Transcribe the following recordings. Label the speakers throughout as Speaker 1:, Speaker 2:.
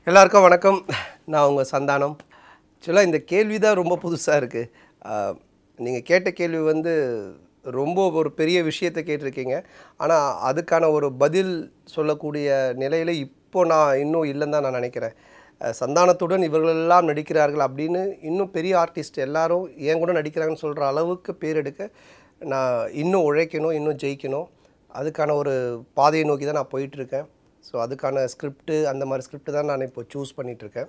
Speaker 1: எல்லாருக்கும் வணக்கம் நான் உங்கள் சந்தானம் ஆக்சுவலாக இந்த கேள்வி தான் ரொம்ப புதுசாக இருக்குது நீங்கள் கேட்ட கேள்வி வந்து ரொம்ப ஒரு பெரிய விஷயத்தை கேட்டிருக்கீங்க ஆனால் அதுக்கான ஒரு பதில் சொல்லக்கூடிய நிலையில் இப்போ நான் இன்னும் இல்லைன்னு தான் நான் நினைக்கிறேன் அஹ், சந்தானத்துடன் இவர்களெல்லாம் நடிக்கிறார்கள் அப்படின்னு இன்னும் பெரிய ஆர்டிஸ்ட் எல்லாரும் ஏன் கூட நடிக்கிறாங்கன்னு சொல்கிற அளவுக்கு பேர் எடுக்க நான் இன்னும் உழைக்கணும் இன்னும் ஜெயிக்கணும் அதுக்கான ஒரு பாதையை நோக்கி தான் நான் போயிட்டுருக்கேன் ஸோ அதுக்கான ஸ்கிரிப்ட் அந்த மாதிரி ஸ்கிரிப்ட் தான் நான் இப்போ சூஸ் பண்ணிகிட்ருக்கேன்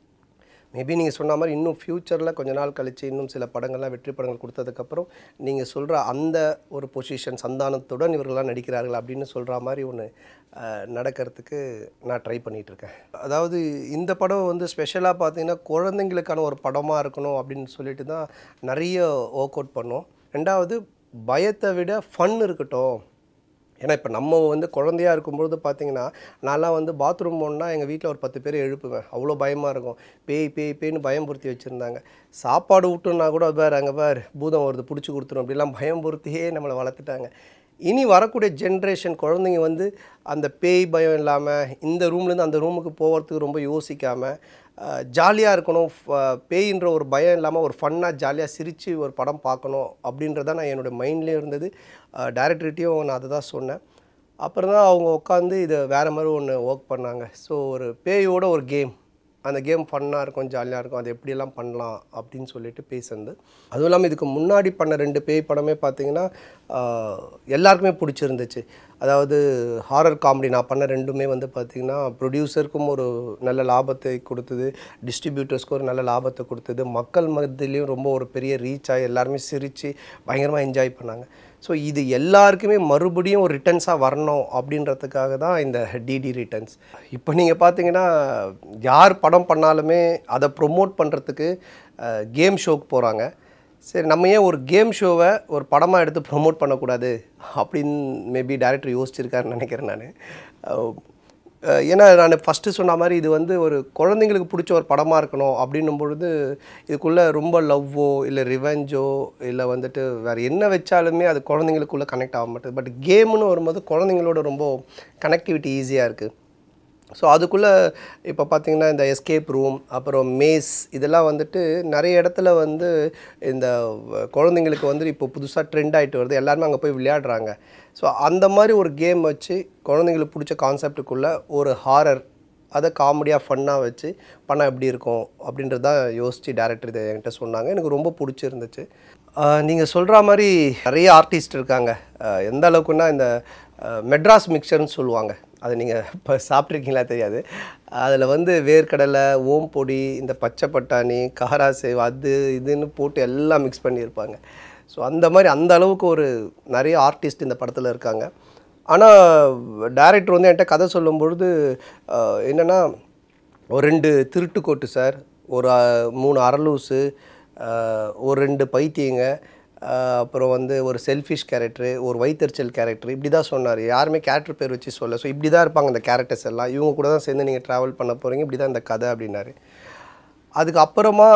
Speaker 1: மேபி நீங்கள் சொன்ன மாதிரி இன்னும் ஃப்யூச்சரில் கொஞ்ச நாள் கழித்து இன்னும் சில படங்கள்லாம் வெற்றி படங்கள் கொடுத்ததுக்கப்புறம் நீங்கள் சொல்கிற அந்த ஒரு பொசிஷன் சந்தானத்துடன் இவர்கள்லாம் நடிக்கிறார்கள் அப்படின்னு சொல்கிற மாதிரி ஒன்று நடக்கிறதுக்கு நான் ட்ரை பண்ணிகிட்ருக்கேன் அதாவது இந்த படம் வந்து ஸ்பெஷலாக பார்த்தீங்கன்னா குழந்தைங்களுக்கான ஒரு படமாக இருக்கணும் அப்படின்னு சொல்லிட்டு தான் நிறைய ஒர்க் அவுட் பண்ணோம் ரெண்டாவது பயத்தை விட ஃபன் இருக்கட்டும் ஏன்னா இப்போ நம்ம வந்து குழந்தையா இருக்கும்பொழுது பார்த்தீங்கன்னா நான்லாம் வந்து பாத்ரூம் போனால் எங்கள் வீட்டில் ஒரு பத்து பேர் எழுப்புவேன் அவ்வளோ பயமாக இருக்கும் பேய் பேய் பேய்னு பயம்புறுத்தி வச்சுருந்தாங்க சாப்பாடு விட்டுன்னா கூட பார் அங்கே பார் பூதம் வருது பிடிச்சி கொடுத்துரும் அப்படிலாம் பயம்புறுத்தியே நம்மளை வளர்த்துட்டாங்க இனி வரக்கூடிய ஜென்ரேஷன் குழந்தைங்க வந்து அந்த பேய் பயம் இல்லாமல் இந்த ரூம்லேருந்து அந்த ரூமுக்கு போகிறதுக்கு ரொம்ப யோசிக்காமல் ஜாலியாக இருக்கணும் ஃப- பேயின்ற ஒரு பயம் இல்லாமல் ஒரு ஃபன்னாக ஜாலியாக சிரித்து ஒரு படம் பார்க்கணும் அப்படின்றத நான் என்னோடய மைண்ட்லேயும் இருந்தது டேரக்டர்கிட்டையும் நான் அதை தான் சொன்னேன் அப்புறம் தான் அவங்க உட்காந்து இதை வேறு மாதிரி ஒன்று ஒர்க் பண்ணாங்க ஸோ ஒரு பேயோட ஒரு கேம் அந்த கேம் ஃபன்னாக இருக்கும் ஜாலியாக இருக்கும் அது எப்படியெல்லாம் பண்ணலாம் அப்படின்னு சொல்லிட்டு பேசுனது அதுவும் இல்லாமல் இதுக்கு முன்னாடி பண்ண ரெண்டு பேய் படமே பார்த்தீங்கன்னா ஆஹ், எல்லாருக்குமே பிடிச்சிருந்துச்சு அதாவது ஹாரர் காமெடி நான் பண்ண ரெண்டுமே வந்து பார்த்திங்கன்னா ப்ரொடியூசருக்கும் ஒரு நல்ல லாபத்தை கொடுத்தது டிஸ்ட்ரிபியூட்டர்ஸ்க்கு ஒரு நல்ல லாபத்தை கொடுத்தது மக்கள் மத்தியிலையும் ரொம்ப ஒரு பெரிய ரீச் ஆகி எல்லாருமே சிரித்து பயங்கரமாக என்ஜாய் பண்ணாங்க ஸோ இது எல்லாருக்குமே மறுபடியும் ஒரு ரிட்டர்ன்ஸாக வரணும் அப்படின்றதுக்காக தான் இந்த டிடி ரிட்டர்ன்ஸ் இப்போ நீங்கள் பார்த்தீங்கன்னா யார் படம் பண்ணாலுமே அதை ப்ரொமோட் பண்ணுறதுக்கு கேம் ஷோக்கு போகிறாங்க சரி நம்ம ஏன் ஒரு கேம் ஷோவை ஒரு படமாக எடுத்து ப்ரொமோட் பண்ணக்கூடாது அப்படின்னு மேபி டேரக்டர் யோசிச்சிருக்காருன்னு நினைக்கிறேன் நான் ஏன்னா நான் ஃபஸ்ட்டு சொன்ன மாதிரி இது வந்து ஒரு குழந்தைங்களுக்கு பிடிச்ச ஒரு படமாக இருக்கணும் அப்படின்னும் பொழுது இதுக்குள்ளே ரொம்ப லவ்வோ இல்லை ரிவெஞ்சோ இல்லை வந்துட்டு வேறு என்ன வச்சாலுமே அது குழந்தைங்களுக்குள்ளே கனெக்ட் ஆக மாட்டேது பட் கேம்னு வரும்போது குழந்தைங்களோட ரொம்ப கனெக்டிவிட்டி ஈஸியாக இருக்குது ஸோ அதுக்குள்ளே இப்போ பார்த்தீங்கன்னா இந்த எஸ்கேப் ரூம் அப்புறம் மேஸ் இதெல்லாம் வந்துட்டு நிறைய இடத்துல வந்து இந்த வ- குழந்தைங்களுக்கு வந்து இப்போ புதுசாக ட்ரெண்ட் ஆகிட்டு வருது எல்லாருமே அங்கே போய் விளையாடுறாங்க ஸோ அந்த மாதிரி ஒரு கேம் வச்சு குழந்தைங்களுக்கு பிடிச்ச கான்செப்டுக்குள்ளே ஒரு ஹாரர் அதை காமெடியாக ஃபன்னாக வச்சு பண்ணால் எப்படி இருக்கும் அப்படின்றது தான் யோசித்து டேரக்டர் இதை என்கிட்ட சொன்னாங்க எனக்கு ரொம்ப பிடிச்சிருந்துச்சு நீங்கள் சொல்கிற மாதிரி நிறைய ஆர்டிஸ்ட் இருக்காங்க ஆஹ் எந்த அளவுக்குன்னா இந்த ஆஹ் மெட்ராஸ் மிக்சர்னு சொல்லுவாங்க அது நீங்கள் இப்போ சாப்பிட்ருக்கீங்களா தெரியாது அதில் வந்து வேர்க்கடலை ஓம் பொடி இந்த பச்சை பட்டாணி காராசேவ் அது இதுன்னு போட்டு எல்லாம் மிக்ஸ் பண்ணியிருப்பாங்க ஸோ அந்த மாதிரி அந்த அளவுக்கு ஒரு நிறைய ஆர்டிஸ்ட் இந்த படத்தில் இருக்காங்க ஆனால் டைரக்டர் வந்து என்கிட்ட கதை சொல்லும் பொழுது ஆஹ் என்னன்னா ஒரு ரெண்டு திருட்டுக்கோட்டு சார் ஒரு அஹ், மூணு அரலூஸு ஆஹ், ஒரு ரெண்டு பைத்தியங்க ஆஹ், அப்புறம் வந்து ஒரு செல்ஃபிஷ் கேரக்டரு ஒரு வைத்தறிச்சல் கேரக்டர் இப்படி தான் சொன்னார் யாருமே கேரக்டர் பேர் வச்சு சொல்ல ஸோ இப்படி தான் இருப்பாங்க இந்த கேரக்டர்ஸ் எல்லாம் இவங்க கூட தான் சேர்ந்து நீங்கள் ட்ராவல் பண்ண போகிறீங்க இப்படி தான் இந்த கதை அப்படின்னாரு அதுக்கப்புறமா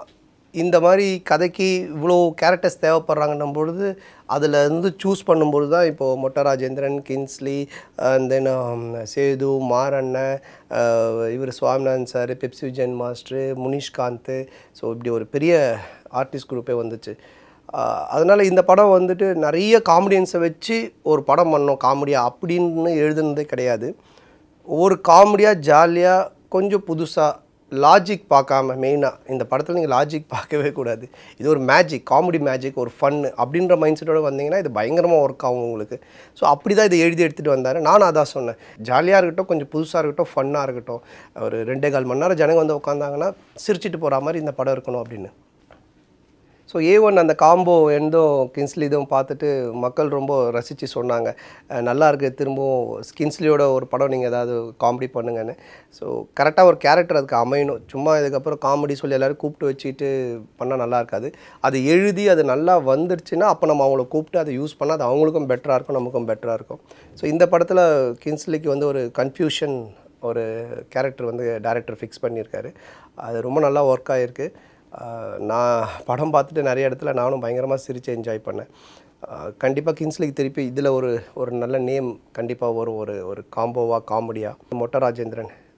Speaker 1: இந்த மாதிரி கதைக்கு இவ்வளோ கேரக்டர்ஸ் தேவைப்படுறாங்கன்னும் பொழுது அதில் இருந்து சூஸ் பண்ணும்பொழுது தான் இப்போது மொட்ட ராஜேந்திரன் கின்ஸ்லி தென் சேது மாரண்ணன் இவர் Swaminathan sir Pepsi Vijayan master Munishkanth so இப்படி ஒரு பெரிய ஆர்டிஸ்ட் குரூப்பே வந்துச்சு அதனால் இந்த படம் வந்துட்டு நிறைய காமெடியன்ஸை வச்சு ஒரு படம் பண்ணோம் காமெடியாக அப்படின்னு எழுதுனதே கிடையாது ஒரு காமெடியாக ஜாலியாக கொஞ்சம் புதுசாக லாஜிக் பார்க்காம மெயினாக இந்த படத்தில் நீங்கள் லாஜிக் பார்க்கவே கூடாது இது ஒரு மேஜிக் காமெடி மேஜிக் ஒரு ஃபன் அப்படின்ற மைண்ட் செட்டோட வந்தீங்கன்னா இது பயங்கரமாக ஒர்க் ஆகும் உங்களுக்கு ஸோ அப்படி தான் இதை எழுதி எடுத்துகிட்டு வந்தார் நானும் அதான் சொன்னேன் ஜாலியாக இருக்கட்டும் கொஞ்சம் புதுசாக இருக்கட்டும் ஃபன்னாக இருக்கட்டும் ஒரு ரெண்டே கால் மணி நேரம் ஜனங்க வந்து உட்காந்தாங்கன்னா சிரிச்சிட்டு போகிற மாதிரி இந்த படம் இருக்கணும் அப்படின்னு ஸோ ஏ ஒன் அந்த காம்போ எண்டும் கின்ஸ்லி இதுவும் பார்த்துட்டு மக்கள் ரொம்ப ரசித்து சொன்னாங்க அஹ் நல்லா இருக்கு திரும்பவும் கின்ஸ்லியோட ஒரு படம் நீங்கள் ஏதாவது காமெடி பண்ணுங்கன்னு ஸோ கரெக்டாக ஒரு கேரக்டர் அதுக்கு அமையணும் சும்மா இதுக்கப்புறம் காமெடி சொல்லி எல்லோரும் கூப்பிட்டு வச்சுட்டு பண்ணால் நல்லா இருக்காது அது எழுதி அது நல்லா வந்துருச்சுன்னா அப்போ நம்ம அவங்கள கூப்பிட்டு அதை யூஸ் பண்ணால் அது அவங்களுக்கும் பெட்டராக இருக்கும் நமக்கும் பெட்டராக இருக்கும் ஸோ இந்த படத்தில் கின்ஸ்லிக்கு வந்து ஒரு கன்ஃபியூஷன் ஒரு கேரக்டர் வந்து டைரக்டர் ஃபிக்ஸ் பண்ணியிருக்காரு அது ரொம்ப நல்லா ஒர்க் ஆகிருக்கு ஆஹ் நான் படம் பார்த்துட்டு நிறைய இடத்துல நானும் பயங்கரமாக சிரித்து என்ஜாய் பண்ணேன் கண்டிப்பாக கிங்ஸ்லிக்கு திருப்பி இதில் ஒரு ஒரு நல்ல நேம் கண்டிப்பாக வரும் ஒரு ஒரு காம்போவாக காமெடியாக மொட்ட ராஜேந்திரன்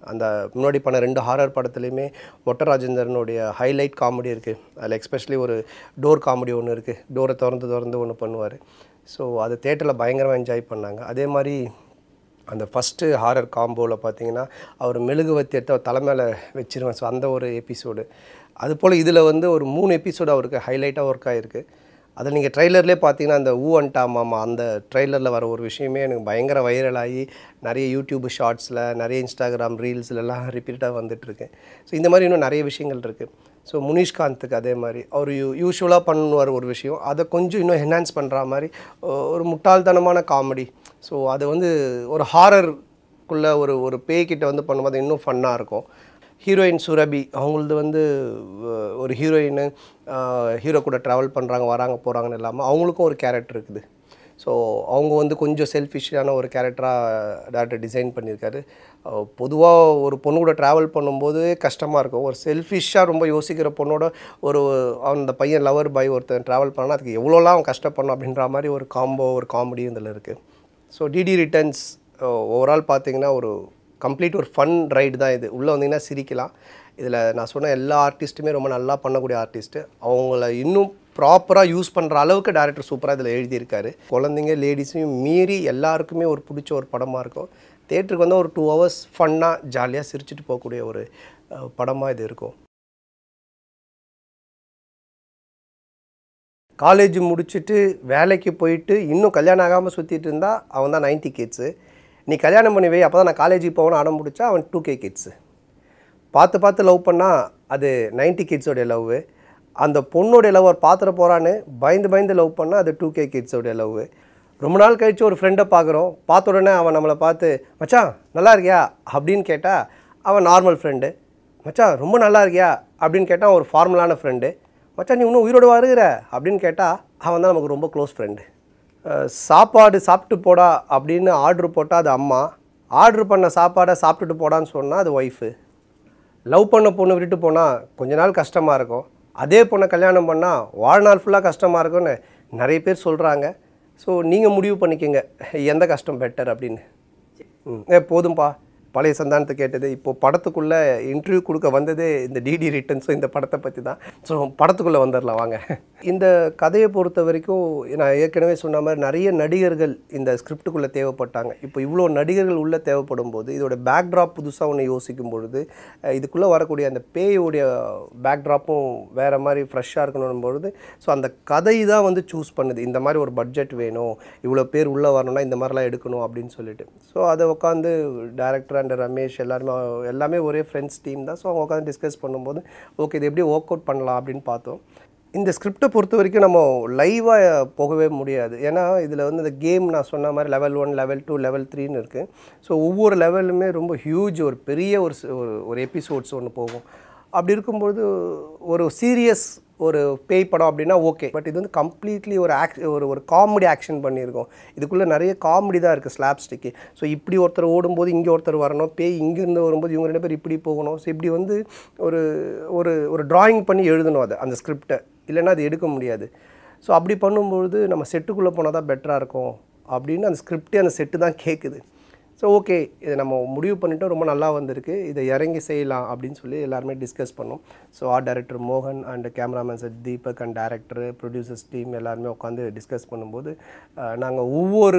Speaker 1: அந்த முன்னாடி பண்ண ரெண்டு ஹாரர் படத்துலையுமே மொட்ட ராஜேந்திரனுடைய ஹைலைட் காமெடி இருக்குது அதில் எஸ்பெஷலி ஒரு டோர் காமெடி ஒன்று இருக்குது டோரை திறந்து திறந்து ஒன்று பண்ணுவார் ஸோ அது தேட்டரில் பயங்கரமாக என்ஜாய் பண்ணாங்க அதே மாதிரி அந்த ஃபஸ்ட்டு ஹாரர் காம்போவில் பார்த்தீங்கன்னா அவர் மெழுகுவத்தி எடுத்து அவர் தலைமையில் வச்சிருவேன் ஸோ அந்த ஒரு எபிசோடு அதுபோல் இதில் வந்து ஒரு மூணு எபிசோடு அவருக்கு ஹைலைட்டாக ஒர்க் ஆகிருக்கு அதில் நீங்கள் ட்ரைலர்லேயே பார்த்தீங்கன்னா அந்த ஊ அண்டா மாமா அந்த ட்ரைலரில் வர ஒரு விஷயமே எனக்கு பயங்கர வைரல் ஆகி நிறைய யூடியூப் ஷார்ட்ஸில் நிறைய இன்ஸ்டாகிராம் ரீல்ஸ்லலாம் ரிப்பீட்டாக வந்துட்டுருக்கு ஸோ இந்த மாதிரி இன்னும் நிறைய விஷயங்கள் இருக்குது ஸோ முனிஷ்காந்த்துக்கு அதே மாதிரி அவர் யூ யூஸ்வலாக பண்ணுவார் ஒரு விஷயம் அதை கொஞ்சம் இன்னும் என்ஹான்ஸ் பண்ணுற மாதிரி ஒ- ஒரு முட்டாள்தனமான காமெடி ஸோ அது வந்து ஒரு ஹாரருக்குள்ளே ஒரு ஒரு பேய்கிட்ட வந்து பண்ணும்போது இன்னும் ஃபன்னாக இருக்கும் ஹீரோயின் சுரபி அவங்களது வந்து அஹ், ஒரு ஹீரோயின் ஹீரோ கூட ட்ராவல் பண்ணுறாங்க வராங்க போகிறாங்கன்னு இல்லாமல் அவங்களுக்கும் ஒரு கேரக்டர் இருக்குது ஸோ அவங்க வந்து கொஞ்சம் செல்ஃபிஷான ஒரு கேரக்டராக டேரக்டர் டிசைன் பண்ணியிருக்காரு பொதுவாக ஒரு பொண்ணு கூட ட்ராவல் பண்ணும்போது கஷ்டமாக இருக்கும் ஒரு செல்ஃபிஷாக ரொம்ப யோசிக்கிற பொண்ணோட ஒரு அந்த பையன் லவர் பாய் ஒருத்தன் ட்ராவல் பண்ணால் அதுக்கு எவ்வளோலாம் அவன் கஷ்டப்படணும் அப்படின்ற மாதிரி ஒரு காம்போ ஒரு காமெடி இதில் இருக்குது ஸோ டிடி ரிட்டர்ன்ஸ் ஓவரால் பார்த்தீங்கன்னா ஒரு கம்ப்ளீட் ஒரு ஃபன் ரைடு தான் இது உள்ளே வந்தீங்கன்னா சிரிக்கலாம் இதில் நான் சொன்ன எல்லா ஆர்டிஸ்ட்டுமே ரொம்ப நல்லா பண்ணக்கூடிய ஆர்டிஸ்ட்டு அவங்கள இன்னும் ப்ராப்பராக யூஸ் பண்ணுற அளவுக்கு டேரக்டர் சூப்பராக இதில் எழுதியிருக்காரு குழந்தைங்க லேடிஸையும் மீறி எல்லாருக்குமே ஒரு பிடிச்ச ஒரு படமாக இருக்கும் தேட்டருக்கு வந்து ஒரு டூ ஹவர்ஸ் ஃபன்னாக ஜாலியாக சிரிச்சிட்டு போகக்கூடிய ஒரு படமாக இது இருக்கும் காலேஜ் முடிச்சுட்டு வேலைக்கு போயிட்டு இன்னும் கல்யாணம் ஆகாமல் சுற்றிட்டு இருந்தா அவன் தான் நைன்டி கிட்ஸு நீ கல்யாணம் பண்ணி வை அப்போ தான் நான் காலேஜுக்கு போகணும் அடம் முடிச்சா அவன் டூ கே கிட்ஸு பார்த்து பார்த்து லவ் பண்ணால் அது நைன்டி கிட்ஸோடைய லவ் அந்த பொண்ணோடைய லவ் பார்த்துட போகிறான்னு பயந்து பயந்து லவ் பண்ணால் அது டூ கே கிட்ஸோடைய லவ் ரொம்ப நாள் கழித்து ஒரு ஃப்ரெண்டை பார்க்குறோம் பார்த்த உடனே அவன் நம்மளை பார்த்து மச்சான் நல்லா இருக்கியா அப்படின்னு கேட்டால் அவன் நார்மல் ஃப்ரெண்டு மச்சான் ரொம்ப நல்லா இருக்கியா அப்படின்னு கேட்டால் ஒரு ஃபார்மலான ஃப்ரெண்டு மச்சான் நீ இன்னும் உயிரோடு வருகிற அப்படின்னு கேட்டால் அவன் தான் நமக்கு ரொம்ப க்ளோஸ் ஃப்ரெண்டு சாப்பாடு சாப்பிட்டு போடா அப்படின்னு ஆர்டர் போட்டால் அது அம்மா ஆர்டர் பண்ண சாப்பாடை சாப்பிட்டுட்டு போடான்னு சொன்னால் அது ஒய்ஃபு லவ் பண்ண பொண்ணு விட்டுட்டு போனால் கொஞ்ச நாள் கஷ்டமாக இருக்கும் அதே பொண்ணை கல்யாணம் பண்ணால் வாழ்நாள் ஃபுல்லாக கஷ்டமாக இருக்கும்னு நிறைய பேர் சொல்கிறாங்க ஸோ நீங்கள் முடிவு பண்ணிக்கோங்க எந்த கஷ்டம் பெட்டர் அப்படின்னு ம் ஏ போதும்பா பழைய சந்தானத்தை கேட்டது இப்போது படத்துக்குள்ளே இன்டர்வியூ கொடுக்க வந்ததே இந்த டிடி ரிட்டர்ன்ஸும் இந்த படத்தை பற்றி தான் ஸோ படத்துக்குள்ளே வந்துடலாம் வாங்க இந்த கதையை பொறுத்த வரைக்கும் நான் ஏற்கனவே சொன்ன மாதிரி நிறைய நடிகர்கள் இந்த ஸ்கிரிப்டுக்குள்ளே தேவைப்பட்டாங்க இப்போ இவ்வளோ நடிகர்கள் உள்ளே தேவைப்படும் போது இதோட பேக்ட்ராப் புதுசாக ஒன்று யோசிக்கும் பொழுது அஹ், இதுக்குள்ளே வரக்கூடிய அந்த பேயோடைய பேக்ட்ராப்பும் வேறு மாதிரி ஃப்ரெஷ்ஷாக இருக்கணும் பொழுது ஸோ அந்த கதை தான் வந்து சூஸ் பண்ணுது இந்த மாதிரி ஒரு பட்ஜெட் வேணும் இவ்வளோ பேர் உள்ளே வரணும்னா இந்த மாதிரிலாம் எடுக்கணும் அப்படின்னு சொல்லிட்டு ஸோ அதை உட்காந்து டேரக்டர் அண்ட் ரமேஷ் எல்லாருமே எல்லாமே ஒரே ஃப்ரெண்ட்ஸ் டீம் தான் ஸோ அவங்க உட்காந்து டிஸ்கஸ் பண்ணும்போது ஓகே இது எப்படி ஒர்க் அவுட் பண்ணலாம் அப்படின்னு பார்த்தோம் இந்த ஸ்கிரிப்டை பொறுத்த வரைக்கும் நம்ம லைவாக போகவே முடியாது ஏன்னா இதில் வந்து இந்த கேம் நான் சொன்ன மாதிரி level one level two level த்ரீன்னு இருக்குது ஸோ ஒவ்வொரு லெவலுமே ரொம்ப ஹியூஜ் ஒரு பெரிய ஒரு ஸ்- ஒரு ஒரு எபிசோட்ஸ் ஒன்று போகும் அப்படி இருக்கும்பொழுது ஒரு சீரியஸ் ஒரு பேய் படம் அப்படின்னா ஓகே பட் இது வந்து கம்ப்ளீட்லி ஒரு ஆக் ஒரு ஒரு காமெடி ஆக்ஷன் பண்ணியிருக்கோம் இதுக்குள்ளே நிறைய காமெடி தான் இருக்குது ஸ்லாப் ஸ்டிக்கு ஸோ இப்படி ஒருத்தர் ஓடும்போது இங்கே ஒருத்தர் வரணும் பேய் இங்கேருந்து வரும்போது இவங்க ரெண்டு பேர் இப்படி போகணும் ஸோ இப்படி வந்து ஒரு ஒரு ஒரு டிராயிங் பண்ணி எழுதணும் அதை அந்த ஸ்கிரிப்டை இல்லைன்னா அது எடுக்க முடியாது ஸோ அப்படி பண்ணும்பொழுது நம்ம செட்டுக்குள்ளே போனால் தான் பெட்டராக இருக்கும் அப்படின்னு அந்த ஸ்கிரிப்டே அந்த செட்டு தான் கேட்குது ஸோ ஓகே இதை நம்ம முடிவு பண்ணிட்டோம் ரொம்ப நல்லா வந்திருக்கு இதை இறங்கி செய்யலாம் அப்படின்னு சொல்லி எல்லாருமே டிஸ்கஸ் பண்ணோம் ஸோ ஆர்ட் டைரக்டர் மோகன் and cameraman sir Deepak and director producers team எல்லாருமே உட்காந்து டிஸ்கஸ் பண்ணும்போது நாங்கள் ஒவ்வொரு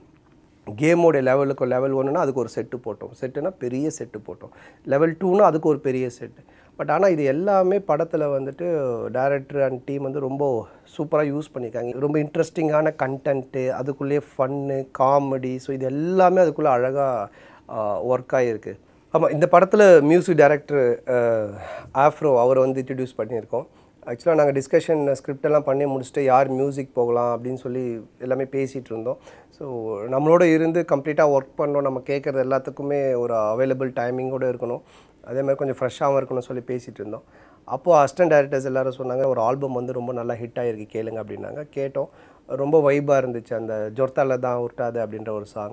Speaker 1: கேமோடைய லெவலுக்கு லெவல் ஒன்றுனா அதுக்கு ஒரு செட்டு போட்டோம் செட்டுனா பெரிய செட்டு போட்டோம் லெவல் டூனா அதுக்கு ஒரு பெரிய செட்டு பட் ஆனால் இது எல்லாமே படத்தில் வந்துட்டு டேரக்டர் அண்ட் டீம் வந்து ரொம்ப சூப்பராக யூஸ் பண்ணியிருக்காங்க ரொம்ப இன்ட்ரெஸ்டிங்கான கண்டென்ட்டு அதுக்குள்ளேயே ஃபன்னு காமெடி ஸோ இது எல்லாமே அதுக்குள்ளே அழகாக ஒர்க் ஆகிருக்கு ஆமாம் இந்த படத்தில் மியூசிக் டைரக்டர் ஆஃப்ரோ அவரை வந்து இன்ட்ரடியூஸ் பண்ணியிருக்கோம் ஆக்சுவலாக நாங்கள் டிஸ்கஷன் ஸ்கிரிப்ட் எல்லாம் பண்ணி முடிச்சுட்டு யார் மியூசிக் போகலாம் அப்படின்னு சொல்லி எல்லாமே பேசிகிட்டு இருந்தோம் ஸோ நம்மளோட இருந்து கம்ப்ளீட்டாக ஒர்க் பண்ணோம் நம்ம கேட்குறது எல்லாத்துக்குமே ஒரு அவைலபிள் டைமிங்கோடு இருக்கணும் அதே மாதிரி கொஞ்சம் ஃப்ரெஷ்ஷாகவும் இருக்கணும்னு சொல்லி பேசிகிட்டு இருந்தோம் அப்போது அசிஸ்டன்ட் டைரக்டர்ஸ் எல்லாரும் சொன்னாங்க ஒரு ஆல்பம் வந்து ரொம்ப நல்லா ஹிட் ஆகிருக்கு கேளுங்க அப்படின்னாங்க கேட்டோம் ரொம்ப வைபாக இருந்துச்சு அந்த ஜொர்த்தால தான் உருட்டாது அப்படின்ற ஒரு சாங்கு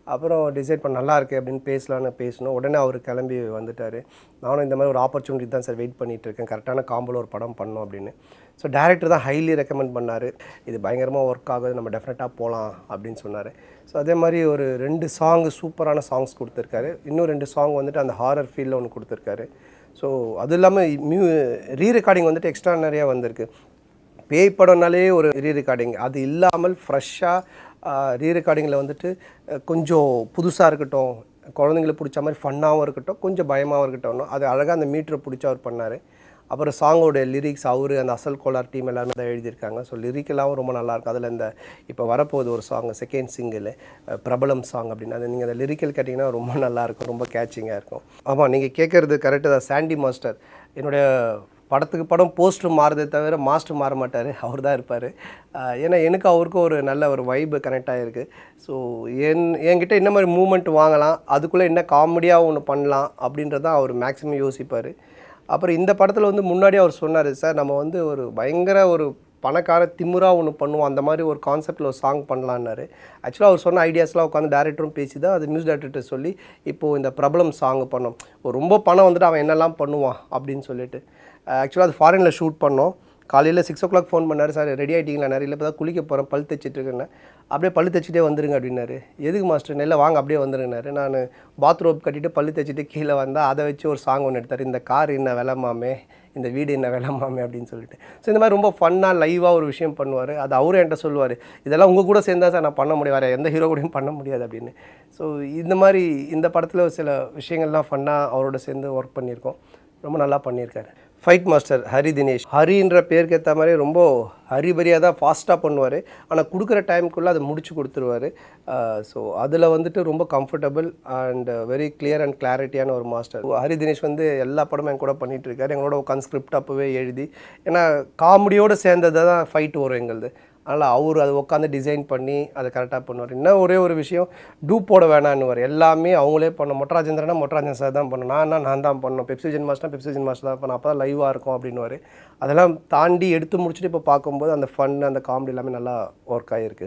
Speaker 1: அப்புறம் டிசைட் பண்ண நல்லா இருக்கு அப்படின்னு பேசலான்னு பேசணும் உடனே அவர் கிளம்பி வந்துட்டார் நானும் இந்த மாதிரி ஒரு ஆப்பர்ச்சுனிட்டி தான் சார் வெயிட் பண்ணிட்டு இருக்கேன் கரெக்டான காம்போல ஒரு படம் பண்ணோம் அப்படின்னு ஸோ டேரக்டர் தான் ஹைலி ரெக்கமெண்ட் பண்ணார் இது பயங்கரமாக ஒர்க் ஆகுது நம்ம டெஃபினட்டாக போகலாம் அப்படின்னு சொன்னார் ஸோ அதே மாதிரி ஒரு ரெண்டு சாங் சூப்பரான சாங்ஸ் கொடுத்துருக்காரு இன்னும் ரெண்டு சாங் வந்துட்டு அந்த ஹாரர் ஃபீல்டில் ஒன்று கொடுத்துருக்காரு ஸோ அது இல்லாமல் மியூ ரீ ரெக்கார்டிங் வந்துட்டு எக்ஸ்ட்ரா நிறையா வந்திருக்கு பேய் படம்னாலே ஒரு ரீ ரெக்கார்டிங் அது இல்லாமல் ஃப்ரெஷ்ஷாக ரீ ரெக்கார்டிங்கில் வந்துட்டு அஹ், கொஞ்சம் புதுசாக இருக்கட்டும் குழந்தைங்களுக்கு பிடிச்ச மாதிரி ஃபன்னாகவும் இருக்கட்டும் கொஞ்சம் பயமாகவும் இருக்கட்டும் அது அழகாக அந்த மீட்டரை பிடிச்சி அவர் பண்ணார் அப்புறம் சாங்கோட லிரிக்ஸ் அவர் அந்த அசல் கோலார் டீம் எல்லாருமே தான் எழுதியிருக்காங்க ஸோ லிரிக்கெல்லாம் ரொம்ப நல்லாயிருக்கும் அதில் இந்த இப்போ வரப்போகுது ஒரு சாங் செகண்ட் சிங்கிள் பிரபலம் சாங் அப்படின்னு அது நீங்கள் அந்த லிரிக்கல் கேட்டிங்கன்னா ரொம்ப நல்லாயிருக்கும் ரொம்ப கேட்சிங்காக இருக்கும் ஆமாம் நீங்கள் கேட்குறது கரெக்டு தான் சாண்டி மாஸ்டர் என்னுடைய படத்துக்கு படம் போஸ்டர் மாறுதே தவிர மாஸ்டர் மாற மாட்டார் அவர் தான் இருப்பார் ஏன்னா எனக்கு அவருக்கும் ஒரு நல்ல ஒரு வைப்பு கனெக்ட் ஆகிருக்கு ஸோ என் என்கிட்ட என்ன மாதிரி மூமெண்ட் வாங்கலாம் அதுக்குள்ளே என்ன காமெடியாக ஒன்று பண்ணலாம் அப்படின்றத அவர் மேக்ஸிமம் யோசிப்பார் அப்புறம் இந்த படத்தில் வந்து முன்னாடி அவர் சொன்னார் சார் நம்ம வந்து ஒரு பயங்கர ஒரு பணக்கார திமுறாக ஒன்று பண்ணுவோம் அந்த மாதிரி ஒரு கான்செப்டில் ஒரு சாங் பண்ணலான்னாரு ஆக்சுவலாக அவர் சொன்ன ஐடியாஸ்லாம் உட்காந்து டேரக்டரும் பேசி தான் அது மியூசிக் டேரக்டர்கிட்ட சொல்லி இப்போது இந்த பிரபலம் சாங் பண்ணோம் ஒரு ரொம்ப பணம் வந்துட்டு அவன் என்னெல்லாம் பண்ணுவான் அப்படின்னு சொல்லிட்டு ஆக்சுவலாக அது ஃபாரினில் ஷூட் பண்ணோம் காலையில் சிக்ஸ் ஓ கிளாக் ஃபோன் பண்ணார் சார் ரெடி ஆகிட்டீங்களா நிறைய இல்லை இப்போ தான் குளிக்க போகிறேன் பல் தைச்சிட்டு இருக்கேன்னு அப்படியே பல்லு தைச்சிட்டே வந்துருங்க அப்படின்னாரு எதுக்கு மாஸ்டர் நெல்ல வாங்க அப்படியே வந்துருங்கனாரு நான் பாத்ரூம் கட்டிட்டு பல்லு தைச்சிட்டு கீழே வந்தால் அதை வச்சு ஒரு சாங் ஒன்று எடுத்தார் இந்த கார் என்ன விலமாமே இந்த வீடு என்ன விலமாமே அப்படின்னு சொல்லிட்டு ஸோ இந்த மாதிரி ரொம்ப ஃபன்னாக லைவாக ஒரு விஷயம் பண்ணுவார் அது அவரும் என்கிட்ட சொல்லுவார் இதெல்லாம் உங்கள் கூட சேர்ந்தா சார் நான் பண்ண முடியும் வேறு எந்த ஹீரோ கூடயும் பண்ண முடியாது அப்படின்னு ஸோ இந்த மாதிரி இந்த படத்தில் சில விஷயங்கள்லாம் ஃபன்னாக அவரோட சேர்ந்து ஒர்க் பண்ணியிருக்கோம் ரொம்ப நல்லா பண்ணியிருக்காரு ஃபைட் மாஸ்டர் ஹரி தினேஷ் ஹரின்ற பேருக்கு ஏற்ற மாதிரி ரொம்ப ஹரிபரியாக தான் ஃபாஸ்ட்டாக பண்ணுவார் ஆனால் கொடுக்குற டைமுக்குள்ளே அதை முடிச்சு கொடுத்துருவாரு ஸோ அதில் வந்துட்டு ரொம்ப comfortable and very clear and கிளாரிட்டியான ஒரு மாஸ்டர் ஹரி தினேஷ் வந்து எல்லா படமும் என் கூட பண்ணிட்டு இருக்காரு எங்களோட உட்காந்து ஸ்கிரிப்ட் அப்போவே எழுதி ஏன்னா காமெடியோடு சேர்ந்தது தான் ஃபைட் வரும் எங்களுது அதனால் அவர் அதை உட்காந்து டிசைன் பண்ணி அதை கரெக்டாக பண்ணுவார் இன்னும் ஒரே ஒரு விஷயம் டூப் போட வேணான்னுவார் எல்லாமே அவங்களே பண்ணணும் மொட்டராஜேந்திரனா மொட்டராஜன் சார் தான் பண்ணணும் நான் நான் தான் பண்ணணும் பெப்சிஜன் மாஸ்டர் பெப்சிஜன் மாஸ்டர் தான் பண்ணணும் அப்போ தான் லைவாக இருக்கும் அப்படின்னுவார் அதெல்லாம் தாண்டி எடுத்து முடிச்சுட்டு இப்போ பார்க்கும்போது அந்த ஃபன் அந்த காமெடி எல்லாமே நல்லா ஒர்க் ஆகிருக்கு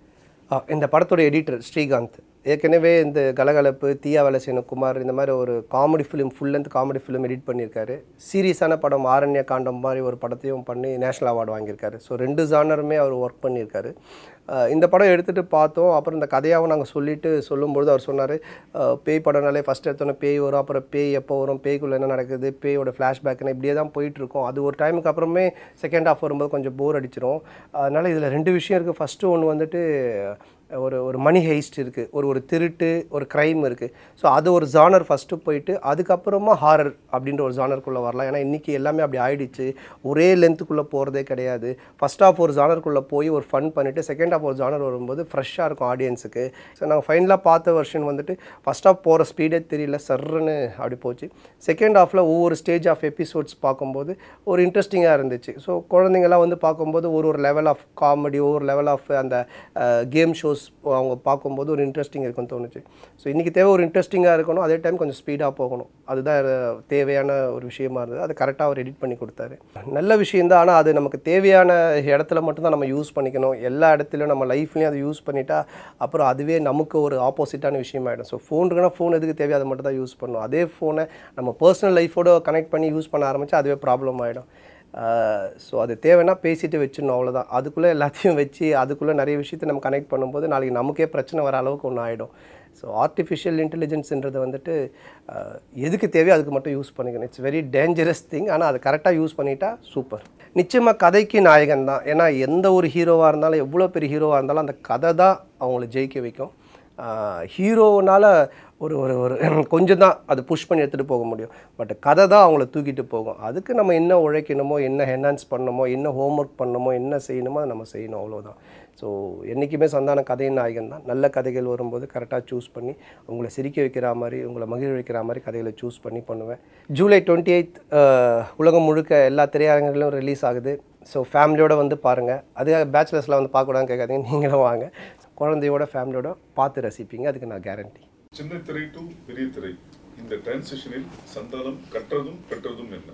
Speaker 1: ஆ, இந்த படத்தோட எடிட்டர் ஸ்ரீகாந்த் ஏற்கனவே இந்த கலகலப்பு தீயா வேலை செய்யணும் குமார் இந்த மாதிரி ஒரு comedy film full length comedy film edit பண்ணியிருக்காரு சீரியஸான படம் ஆரண்ய காண்டம் மாதிரி ஒரு படத்தையும் பண்ணி நேஷனல் அவார்டு வாங்கியிருக்காரு ஸோ ரெண்டு ஜானருமே அவர் ஒர்க் பண்ணியிருக்காரு ஆ, இந்த படம் எடுத்துகிட்டு பார்த்தோம் அப்புறம் இந்த கதையாகவும் நாங்கள் சொல்லிட்டு சொல்லும்பொழுது அவர் சொன்னார் பேய் படம்னாலே ஃபஸ்ட் எடுத்தோன்னே பேய் வரும் அப்புறம் பேய் எப்போ வரும் பேய்க்குள்ளே என்ன நடக்குது பேயோட ஃப்ளாஷ்பேக்னு இப்படியே தான் போயிட்டுருக்கோம் அது ஒரு டைமுக்கு அப்புறமே செகண்ட் ஹாஃப் வரும்போது கொஞ்சம் போர் அடிச்சிரும் அதனால் இதில் ரெண்டு விஷயம் இருக்குது ஃபஸ்ட்டு ஒன்று வந்துட்டு ஒரு ஒரு மணி ஹெய்ஸ்ட் இருக்குது ஒரு ஒரு திருட்டு ஒரு க்ரைம் இருக்குது ஸோ அது ஒரு ஜானர் ஃபஸ்ட்டு போயிட்டு அதுக்கப்புறமா ஹாரர் அப்படின்ற ஒரு ஜானருக்குள்ளே வரலாம் ஏன்னா இன்றைக்கி எல்லாமே அப்படி ஆயிடுச்சு ஒரே லென்த்துக்குள்ளே போகிறதே கிடையாது ஃபஸ்ட் ஹாஃப் ஒரு ஜானருக்குள்ளே போய் ஒரு ஃபன் பண்ணிவிட்டு செகண்ட் ஹாஃப் ஒரு ஜானர் வரும்போது ஃப்ரெஷ்ஷாக இருக்கும் ஆடியன்ஸுக்கு ஸோ நாங்கள் ஃபைனலாக பார்த்த வெர்ஷன் வந்துட்டு ஃபஸ்ட் ஹாஃப் போகிற ஸ்பீடே தெரியல சர்ன்னு அப்படி போச்சு செகண்ட் ஹாஃபில் ஒவ்வொரு ஸ்டேஜ் ஆஃப் எபிசோட்ஸ் பார்க்கும்போது ஒரு இன்ட்ரெஸ்டிங்காக இருந்துச்சு ஸோ குழந்தைங்கள்லாம் வந்து பார்க்கும்போது ஒரு ஒரு லெவல் ஆஃப் காமெடி ஒரு லெவல் ஆஃப் அந்த கேம் ஷோஸ் அவங்க பார்க்கும்போது ஒரு இன்ட்ரெஸ்டிங் இருக்குன்னு தோணுச்சு ஸோ இன்றைக்கி தேவை ஒரு இன்ட்ரெஸ்டிங்காக இருக்கணும் அதே டைம் கொஞ்சம் ஸ்பீடாக போகணும் அதுதான் அஹ், தேவையான ஒரு விஷயமா இருந்தது அதை கரெக்டாக அவர் எடிட் பண்ணி கொடுத்தாரு நல்ல விஷயந்தான் ஆனால் அது நமக்கு தேவையான இடத்துல மட்டும்தான் நம்ம யூஸ் பண்ணிக்கணும் எல்லா இடத்துலையும் நம்ம லைஃப்லையும் அதை யூஸ் பண்ணிட்டா அப்புறம் அதுவே நமக்கு ஒரு ஆப்போசிட்டான விஷயமாயிடும் ஸோ ஃபோன் இருக்குன்னா ஃபோன் எதுக்கு தேவையோ அதை மட்டும் தான் யூஸ் பண்ணணும் அதே ஃபோனை நம்ம பர்சனல் லைஃபோட கனெக்ட் பண்ணி யூஸ் பண்ண ஆரம்பித்தா அதுவே ப்ராப்ளம் ஆகிடும் ஸோ அது தேவைன்னா பேசிட்டு வச்சிடணும் அவ்வளோதான் அதுக்குள்ளே எல்லாத்தையும் வச்சு அதுக்குள்ளே நிறைய விஷயத்தை நம்ம கனெக்ட் பண்ணும்போது நாளைக்கு நமக்கே பிரச்சனை வர அளவுக்கு ஒன்று ஆகிடும் ஸோ ஆர்டிஃபிஷியல் இன்டெலிஜென்ஸ்ன்றது வந்துட்டு அஹ், எதுக்கு தேவையோ அதுக்கு மட்டும் யூஸ் பண்ணிக்கணும் இட்ஸ் வெரி டேஞ்சரஸ் திங் ஆனால் அதை கரெக்டாக யூஸ் பண்ணிட்டா சூப்பர் நிச்சயமாக கதைக்கு நாயகன் தான் ஏன்னா எந்த ஒரு ஹீரோவாக இருந்தாலும் எவ்வளோ பெரிய ஹீரோவாக இருந்தாலும் அந்த கதை தான் அவங்கள ஜெயிக்க வைக்கும் ஹீரோனால் ஒரு ஒரு ஒரு கொஞ்சம் தான் அது புஷ் பண்ணி எடுத்துகிட்டு போக முடியும் பட் கதை தான் அவங்கள தூக்கிட்டு போகும் அதுக்கு நம்ம என்ன உழைக்கணுமோ என்ன என்ஹான்ஸ் பண்ணணுமோ என்ன ஹோம்ஒர்க் பண்ணணுமோ என்ன செய்யணுமோ அதை நம்ம செய்யணும் அவ்வளோதான் ஸோ என்றைக்குமே சந்தான கதையின் நாயகன் தான் நல்ல கதைகள் வரும்போது கரெக்டாக சூஸ் பண்ணி உங்களை சிரிக்க வைக்கிற மாதிரி உங்களை மகிழ வைக்கிற மாதிரி கதைகளை சூஸ் பண்ணி பண்ணுவேன் ஜூலை டுவெண்ட்டி எயித் உலகம் முழுக்க எல்லா திரையரங்குகளிலும் ரிலீஸ் ஆகுது ஸோ ஃபேமிலியோட வந்து பாருங்கள் அதுக்காக பேச்சுலர்ஸில் வந்து பார்க்கக்கூடாதுன்னு கேட்காதீங்க நீங்களும் வாங்க குழந்தையோட ஃபேமிலியோட பார்த்து ரசிப்பீங்க அதுக்கு நான் கேரண்டி
Speaker 2: சின்ன திரை டு பெரிய திரை இந்த டிரான்சிஷனில் சந்தானம் கற்றதும் பெற்றதும் என்ன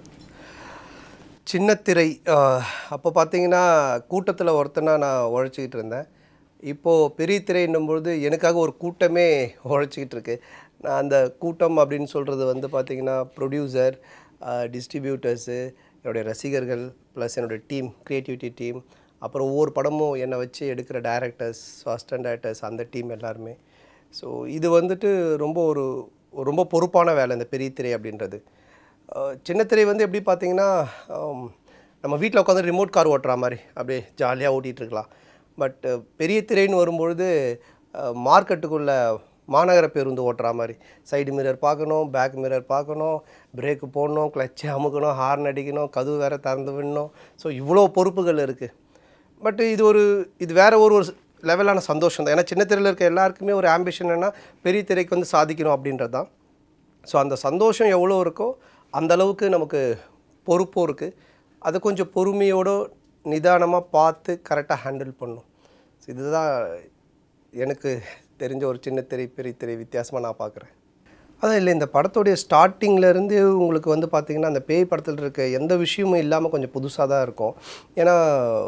Speaker 1: சின்னத்திரை அப்போ பார்த்தீங்கன்னா கூட்டத்தில் ஒருத்தனா நான் உழைச்சிக்கிட்டு இருந்தேன் இப்போது பெரிய திரைன்னும் பொழுது எனக்காக ஒரு கூட்டமே உழைச்சிக்கிட்டு இருக்கு நான் அந்த கூட்டம் அப்படின்னு சொல்கிறது வந்து பார்த்திங்கன்னா ப்ரொடியூசர் டிஸ்ட்ரிபியூட்டர்ஸு என்னுடைய ரசிகர்கள் ப்ளஸ் என்னுடைய டீம் க்ரியேட்டிவிட்டி டீம் அப்புறம் ஒவ்வொரு படமும் என்னை வச்சு எடுக்கிற டேரக்டர்ஸ் அசிஸ்டன்ட் டேரக்டர்ஸ் அந்த டீம் எல்லாருமே ஸோ இது வந்துட்டு ரொம்ப ஒரு ஒரு ரொம்ப பொறுப்பான வேலை இந்த பெரிய திரை அப்படின்றது அஹ் சின்ன திரை வந்து எப்படி பார்த்தீங்கன்னா ஆம், நம்ம வீட்டில் உட்காந்து ரிமோட் கார் ஓட்டுற மாதிரி அப்படியே ஜாலியாக ஓட்டிகிட்டு இருக்கலாம் பட் பெரிய திரைன்னு வரும்பொழுது மார்க்கெட்டுக்குள்ள மாநகர பேருந்து ஓட்டுற மாதிரி சைடு மிரர் பார்க்கணும் பேக் மிரர் பார்க்கணும் பிரேக்கு போடணும் கிளச்சு அமுக்கணும் ஹார்ன் அடிக்கணும் கதவு வேற திறந்து விடணும் ஸோ இவ்வளோ பொறுப்புகள் இருக்குது பட் இது ஒரு இது வேற ஒரு ஒரு லெவலான சந்தோஷம் தான் ஏன்னா சின்ன திரையில் இருக்க எல்லாருக்குமே ஒரு ஆம்பிஷன் என்ன பெரிய திரைக்கு வந்து சாதிக்கணும் அப்படின்றது தான் ஸோ அந்த சந்தோஷம் எவ்வளோ இருக்கோ அந்த அளவுக்கு நமக்கு பொறுப்பும் இருக்குது அதை கொஞ்சம் பொறுமையோட நிதானமாக பார்த்து கரெக்டாக ஹேண்டில் பண்ணும் ஸோ இதுதான் எனக்கு தெரிஞ்ச ஒரு சின்ன திரை பெரிய திரை வித்தியாசமாக நான் பார்க்குறேன் அதான் இல்லை இந்த படத்துடைய ஸ்டார்டிங்ல இருந்து உங்களுக்கு வந்து பார்த்தீங்கன்னா அந்த பேய் படத்தில் இருக்க எந்த விஷயமும் இல்லாமல் கொஞ்சம் புதுசாக தான் இருக்கும் ஏன்னா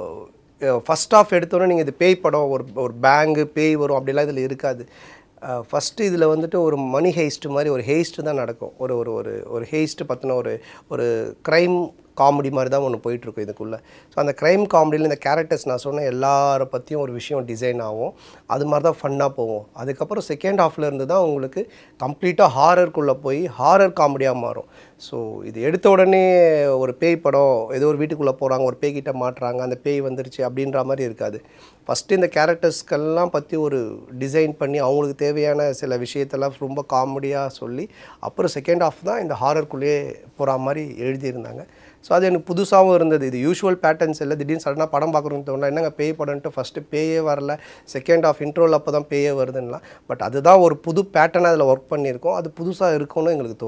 Speaker 1: ஃபஸ்ட் ஆஃப் எடுத்தோன்னே நீங்கள் இது பேய் படம் ஒரு ஒரு பேங்கு பேய் வரும் அப்படிலாம் இதில் இருக்காது ஃபஸ்ட்டு இதில் வந்துட்டு ஒரு மணி ஹெய்ஸ்ட் மாதிரி ஒரு ஹெய்ஸ்ட் தான் நடக்கும் ஒரு ஒரு ஒரு ஒரு ஹெய்ஸ்ட் பற்றின ஒரு ஒரு க்ரைம் காமெடி மாதிரி தான் ஒன்று போயிட்டுருக்கும் இதுக்குள்ளே ஸோ அந்த க்ரைம் காமெடியில் இந்த கேரக்டர்ஸ் நான் சொன்ன எல்லாரை பற்றியும் ஒரு விஷயம் டிசைன் ஆகும் அது மாதிரி தான் ஃபன்னாக போகும் அதுக்கப்புறம் செகண்ட் ஹாஃப்ல இருந்து தான் உங்களுக்கு கம்ப்ளீட்டாக ஹாரருக்குள்ளே போய் ஹாரர் காமெடியாக மாறும் ஸோ இது எடுத்த உடனே ஒரு பேய் படம் ஏதோ ஒரு வீட்டுக்குள்ளே போகிறாங்க ஒரு பேய்கிட்ட மாட்டுறாங்க அந்த பேய் வந்துருச்சு அப்படின்ற மாதிரி இருக்காது ஃபஸ்ட்டு இந்த கேரக்டர்ஸ்க்கெல்லாம் பற்றி ஒரு டிசைன் பண்ணி அவங்களுக்கு தேவையான சில விஷயத்தெல்லாம் ரொம்ப காமெடியாக சொல்லி அப்புறம் செகண்ட் ஹாஃப் தான் இந்த ஹாரருக்குள்ளேயே போகிற மாதிரி எழுதியிருந்தாங்க ஸோ அது எனக்கு புதுசாகவும் இருந்தது இது யூஷுவல் பேட்டர்ன்ஸ் இல்லை திடீர்னு சடனாக படம் பார்க்குறோன்னு தோணல என்னங்க பேய் படம்ட்டு ஃபஸ்ட்டு பேயே வரல செகண்ட் ஹாஃப் இன்ட்ரோல் அப்போ தான் பேயே வருதுன்னா பட் அதுதான் ஒரு புது பேட்டர்னாக அதில் ஒர்க் பண்ணியிருக்கோம் அது புதுசாக இருக்கும்னு எங்களுக்கு தோணும்